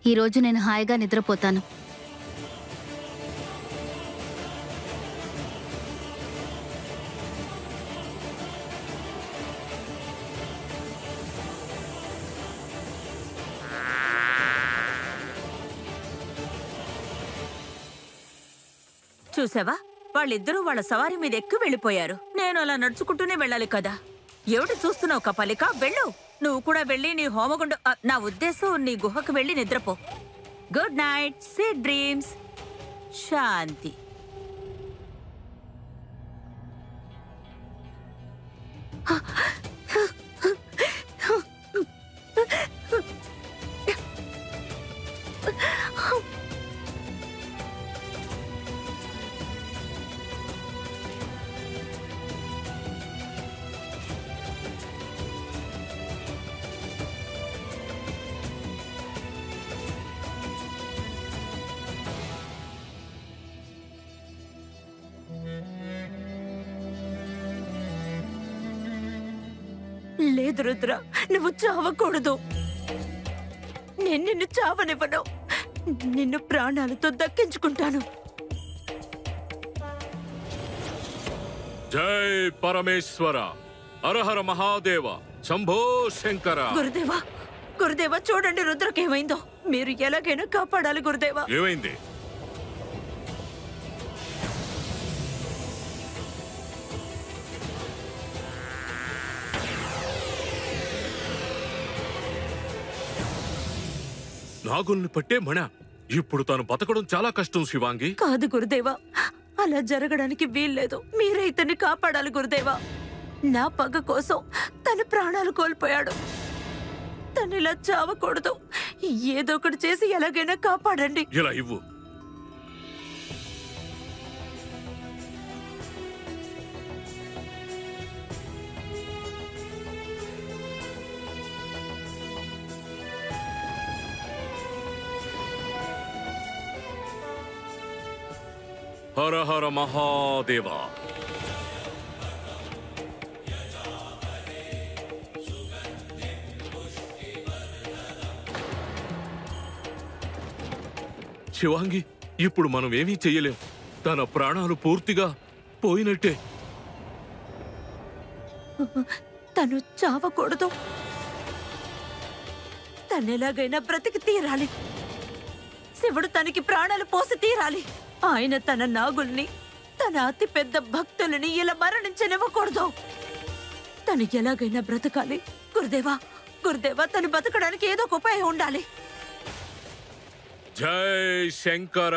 ఈ రోజు నేను హాయిగా నిద్రపోతాను చూసావా వాళ్ళిద్దరూ వాళ్ళ సవారి మీద ఎక్కి వెళ్ళిపోయారు నేను అలా నడుచుకుంటూనే వెళ్ళాలి కదా ఏమిటి చూస్తున్నావు కపాలిక వెళ్ళు నువ్వు కూడా వెళ్ళి నీ హోమగుండ ఆ, నా ఉద్దేశం నీ గుహకు వెళ్ళి నిద్రపో గుడ్ నైట్ సీ డ్రీమ్స్ శాంతి లేదు రుద్ర నువ్వు చావకూడదు నేను నిన్ను చావనివ్వను నిన్ను ప్రాణాలతో దక్కించుకుంటాను జై పరమేశ్వర హరహర మహాదేవ శంభో శంకర గురుదేవా గురుదేవా చూడండి రుద్రకేమైందో మీరు ఎలాగైనా కాపాడాలి గురుదేవా ఏమైంది నాగుల్ని పట్టే మణ ఇప్పుడు తాను బతకడం చాలా కష్టం శివాంగి కాదు గురుదేవా అలా జరగడానికి వీల్లేదు మీరే ఇతన్ని కాపాడాలి గురుదేవా నా పగ కోసం తన ప్రాణాలు కోల్పోయాడు తను ఇలా చావకూడదు ఏదో ఒకటి చేసి ఎలాగైనా కాపాడండి ఇలా ఇవ్వు హర హర మహాదేవ శివాంగి ఇప్పుడు మనం ఏమీ చెయ్యలేం తన ప్రాణాలు పూర్తిగా పోయినట్టే తను చావకూడదు తను ఎలాగైనా బ్రతికి తీరాలి శివుడు తనకి ప్రాణాలు పోసి తీరాలి ఆయన తన నాగుల్ని తన అతి పెద్ద భక్తులని ఇలా మరణించనివ్వకూడదు తను ఎలాగైనా బ్రతకాలి గురుదేవా గురుదేవా తను బతకడానికి ఏదో ఒక ఉపాయం ఉండాలి జై శంకర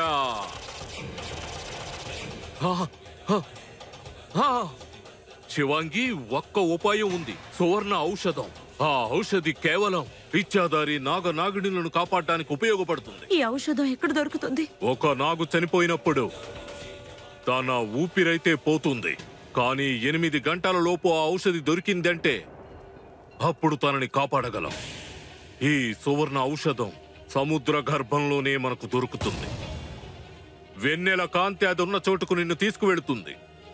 ఆ, ఆ, ఆ. శివాంగి ఒక్క ఉపాయం ఉంది సువర్ణ ఔషధం ఆ ఔషధి కేవలం పిచ్చాదారి నాగ నాగిణులను కాపాడటానికి ఉపయోగపడుతుంది ఈ ఔషధం ఎక్కడ దొరుకుతుంది ఒక నాగు చనిపోయినప్పుడు తన ఊపిరైతే పోతుంది కానీ ఎనిమిది గంటల లోపు ఆ ఔషధి దొరికిందంటే అప్పుడు తనని కాపాడగలం ఈ సువర్ణ ఔషధం సముద్ర గర్భంలోనే మనకు దొరుకుతుంది వెన్నెల కాంతి అది ఉన్న చోటుకు నిన్ను తీసుకువెడుతుంది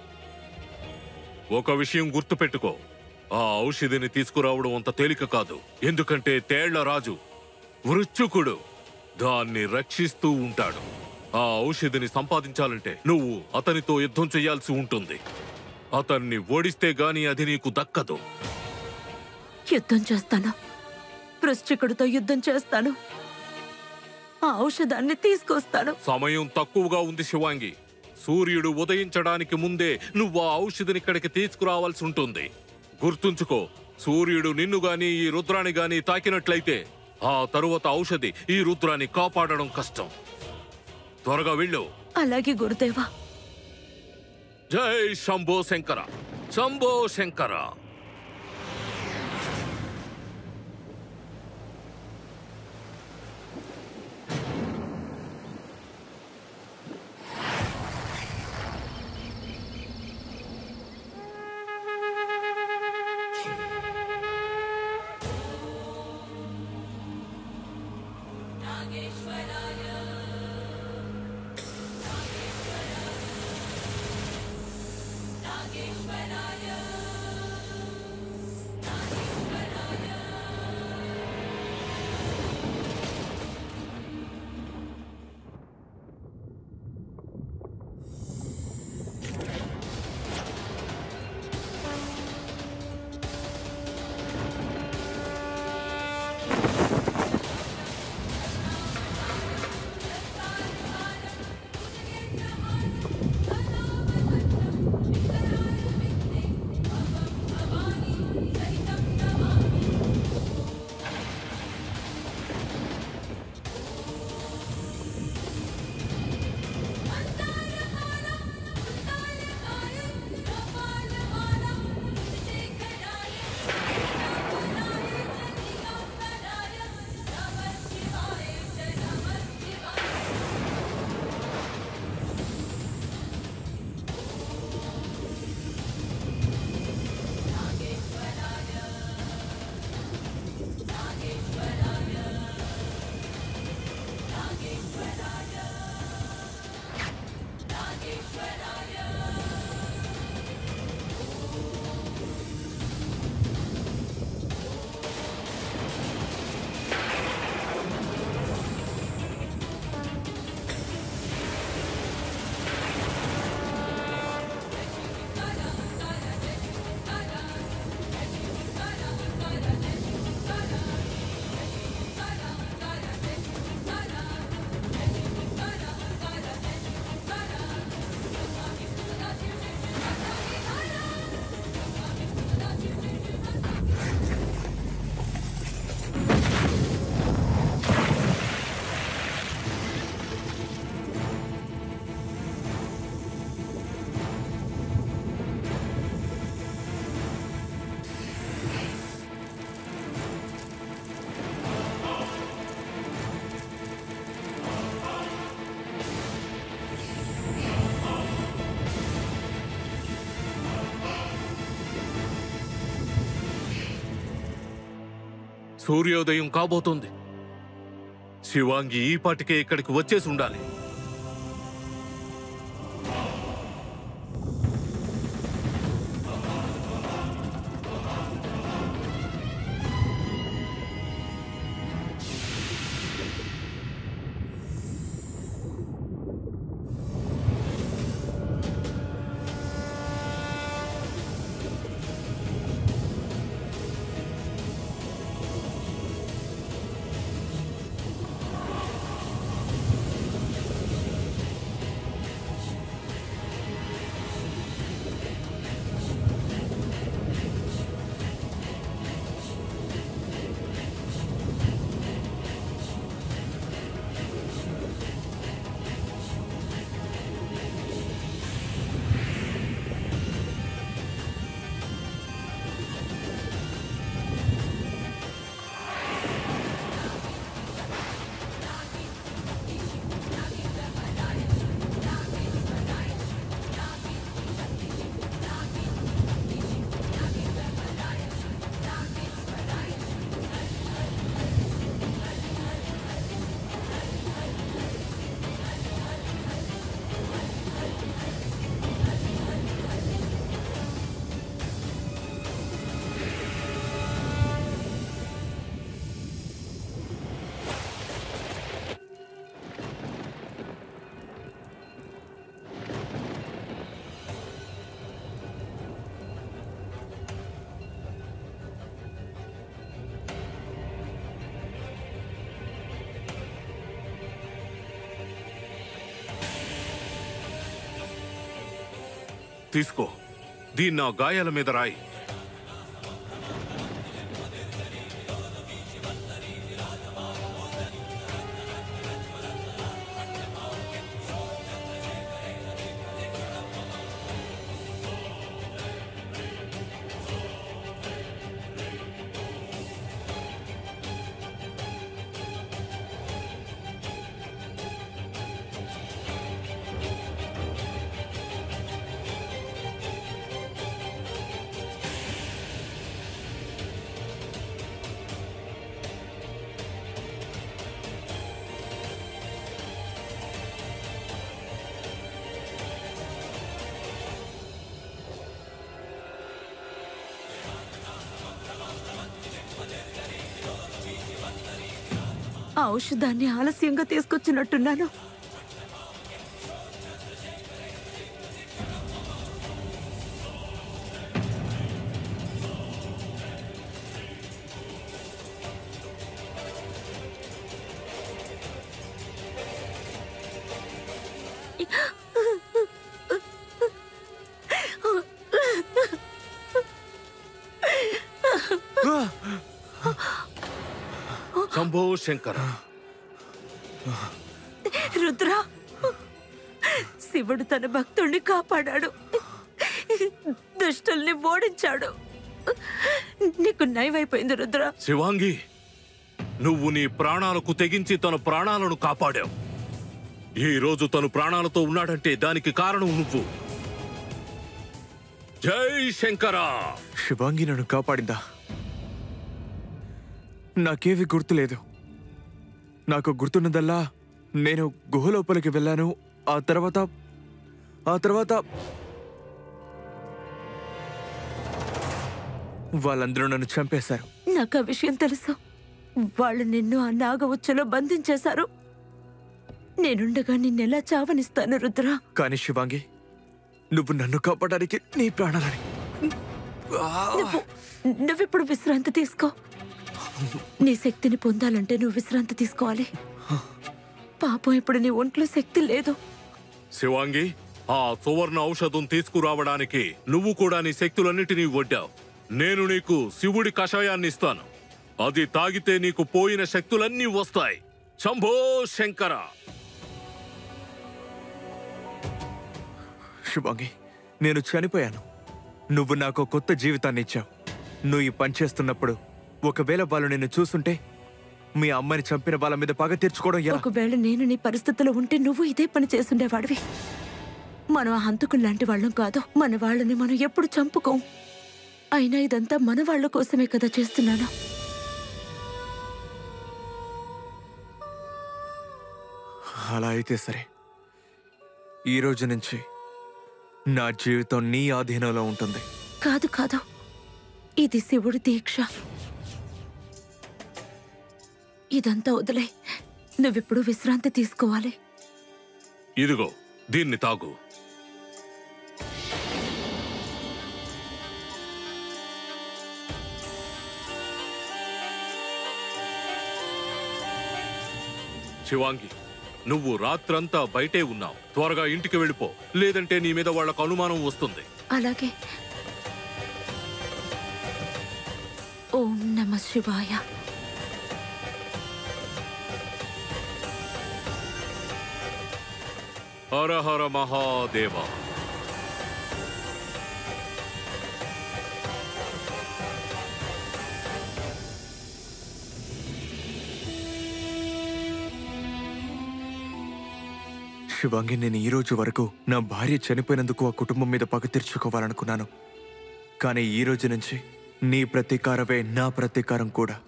ఒక విషయం గుర్తుపెట్టుకో ఆ ఔషధిని తీసుకురావడం అంత తేలిక కాదు ఎందుకంటే తేళ్ల రాజు వృచ్చుకుడు దాన్ని రక్షిస్తూ ఉంటాడు ఆ ఔషధిని సంపాదించాలంటే నువ్వు అతనితో యుద్ధం చేయాల్సి ఉంటుంది అతన్ని ఓడిస్తే గాని అది నీకు దక్కదు యుద్ధం చేస్తాను వృశ్చికుడితో యుద్ధం చేస్తాను ఆ ఔషధాన్ని తీసుకొస్తాను సమయం తక్కువగా ఉంది శివాంగి సూర్యుడు ఉదయించడానికి ముందే నువ్వు ఆ ఔషధిని ఇక్కడికి తీసుకురావాల్సి ఉంటుంది గుర్తుంచుకో సూర్యుడు నిన్ను గాని ఈ రుద్రాన్ని గాని తాకినట్లయితే ఆ తరువాత ఔషధి ఈ రుద్రాన్ని కాపాడడం కష్టం త్వరగా వెళ్ళు అలాగే గురుదేవా జై శంభో శంకర శంభో శంకర సూర్యోదయం కాబోతోంది శివాంగి ఈ పాటికే ఇక్కడికి వచ్చేసి ఉండాలి తీసుకో దీన్ని నా గాయాల మీద రాయి ఆ ఔషధాన్ని ఆలస్యంగా తీసుకొచ్చినట్టున్నాను శంభో శంకర రుద్ర శివుడు తన భక్తుణ్ణి కాపాడాడు దుష్టుల్ని ఓడించాడు నీకు నయమైపోయింది రుద్ర శివాంగి నువ్వు నీ ప్రాణాలకు తెగించి తన ప్రాణాలను కాపాడావు ఈ రోజు తను ప్రాణాలతో ఉన్నాడంటే దానికి కారణం నువ్వు జై శంకర శివాంగి నన్ను కాపాడిందా నాకేవి గుర్తులేదు నాకు గుర్తున్నదల్లా నేను గుహ లోపలికి వెళ్ళాను ఆ తర్వాత ఆ తర్వాత వాళ్ళందరూ నన్ను చంపేశారు నాకు ఆ విషయం తెలుసు వాళ్ళు నిన్ను ఆ నాగవుచ్చలో బంధించేశారు నేనుండగా నిన్నెలా చావనిస్తాను రుద్ర కానీ శివాంగి నువ్వు నన్ను కాపాడడానికి నీ ప్రాణాలని నువ్వు నువ్విప్పుడు విశ్రాంతి తీసుకో నీ శక్తిని పొందాలంటే నువ్వు విశ్రాంతి తీసుకోవాలి పాపం ఇప్పుడు నీ ఒంట్లో శక్తి లేదు శివాంగి ఆ సువర్ణ ఔషధం తీసుకురావడానికి నువ్వు కూడా నీ శక్తులన్నిటినీ వడ్డావు నేను నీకు శివుడి కషాయాన్ని ఇస్తాను అది తాగితే నీకు పోయిన శక్తులన్నీ వస్తాయి శంభో శంకర శుభంగి నేను చనిపోయాను నువ్వు నాకు కొత్త జీవితాన్ని ఇచ్చావు నువ్వు ఈ పని చేస్తున్నప్పుడు ఒకవేళ వాళ్ళు నిన్ను చూస్తుంటే మీ అమ్మని చంపిన వాళ్ళ మీద పగ తీర్చుకోవడం ఎలా ఒకవేళ నేను నీ పరిస్థితిలో ఉంటే నువ్వు ఇదే పని చేస్తుండేవాడివి మనం ఆ హంతకులు లాంటి వాళ్ళం కాదు మన వాళ్ళని మనం ఎప్పుడు చంపుకోం అయినా ఇదంతా మన వాళ్ళ కోసమే కదా చేస్తున్నాను అలా అయితే సరే ఈ రోజు నుంచి నా జీవితం నీ ఆధీనంలో ఉంటుంది కాదు కాదు ఇది శివుడి దీక్ష ఇదంతా వదిలే నువ్విప్పుడు విశ్రాంతి తీసుకోవాలి ఇదిగో దీన్ని తాగు శివాంగి నువ్వు రాత్రంతా బయటే ఉన్నావు త్వరగా ఇంటికి వెళ్ళిపో లేదంటే నీ మీద వాళ్ళకు అనుమానం వస్తుంది అలాగే ఓం నమ శివాయ హర హర మహాదేవ శివాంగి నేను ఈ రోజు వరకు నా భార్య చనిపోయినందుకు ఆ కుటుంబం మీద పగ తీర్చుకోవాలనుకున్నాను కానీ ఈ రోజు నుంచి నీ ప్రతీకారమే నా ప్రతీకారం కూడా